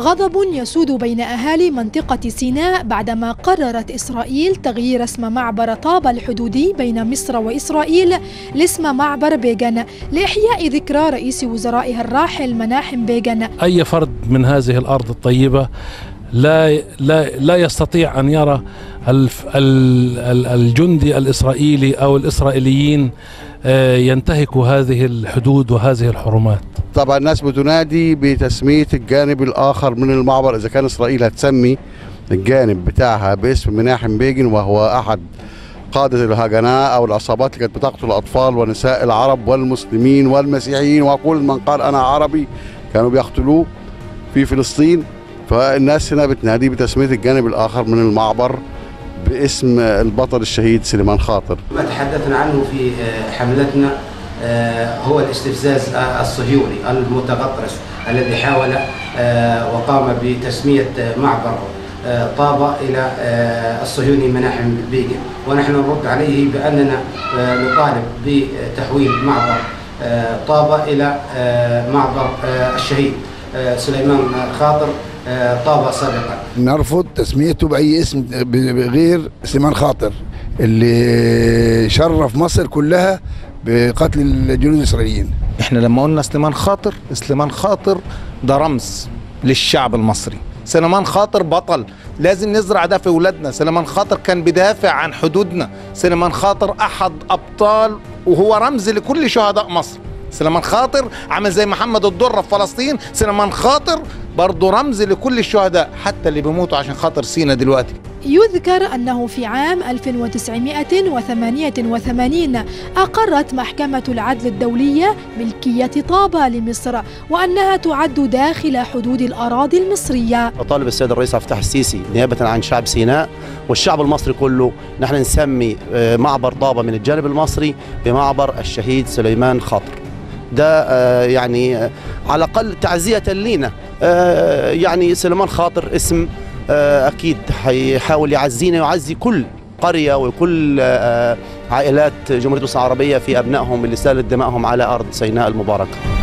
غضب يسود بين أهالي منطقة سيناء بعدما قررت إسرائيل تغيير اسم معبر طابة الحدودي بين مصر وإسرائيل لاسم معبر بيغن لإحياء ذكرى رئيس وزرائها الراحل مناحم بيغن أي فرد من هذه الأرض الطيبة لا لا لا يستطيع ان يرى الجندي الاسرائيلي او الاسرائيليين ينتهكوا هذه الحدود وهذه الحرمات. طبعا الناس بتنادي بتسميه الجانب الاخر من المعبر اذا كان اسرائيل هتسمي الجانب بتاعها باسم مناحم بيجن وهو احد قادة الهجناء أو العصابات اللي كانت بتقتل الأطفال ونساء العرب والمسلمين والمسيحيين وكل من قال أنا عربي كانوا بيقتلوه في فلسطين فالناس هنا بتنادي بتسمية الجانب الآخر من المعبر باسم البطل الشهيد سليمان خاطر ما تحدثنا عنه في حملتنا هو الاستفزاز الصهيوني المتغطرس الذي حاول وقام بتسمية معبر طابة إلى الصهيوني مناحم بيجن ونحن نرد عليه بأننا نطالب بتحويل معبر طابة إلى معبر الشهيد سليمان خاطر طابة سابقا نرفض تسميته بأي اسم غير سليمان خاطر اللي شرف مصر كلها بقتل الجنود الإسرائيليين احنا لما قلنا سليمان خاطر سليمان خاطر ده رمز للشعب المصري سليمان خاطر بطل لازم نزرع ده في اولادنا سليمان خاطر كان بيدافع عن حدودنا سليمان خاطر احد ابطال وهو رمز لكل شهداء مصر سليمان خاطر عمل زي محمد الدرة في فلسطين سليمان خاطر برضه رمز لكل الشهداء حتى اللي بيموتوا عشان خاطر سينا دلوقتي يذكر أنه في عام 1988 أقرت محكمة العدل الدولية ملكية طابة لمصر وأنها تعد داخل حدود الأراضي المصرية أطالب السيد الرئيس عبد الفتاح السيسي نيابة عن شعب سيناء والشعب المصري كله نحن نسمي معبر طابة من الجانب المصري بمعبر الشهيد سليمان خاطر ده يعني على الاقل تعزيه لينا يعني سليمان خاطر اسم اكيد هيحاول يعزينا ويعزي كل قريه وكل عائلات جمهوريه مصر العربيه في ابنائهم اللي سالت دمائهم على ارض سيناء المباركه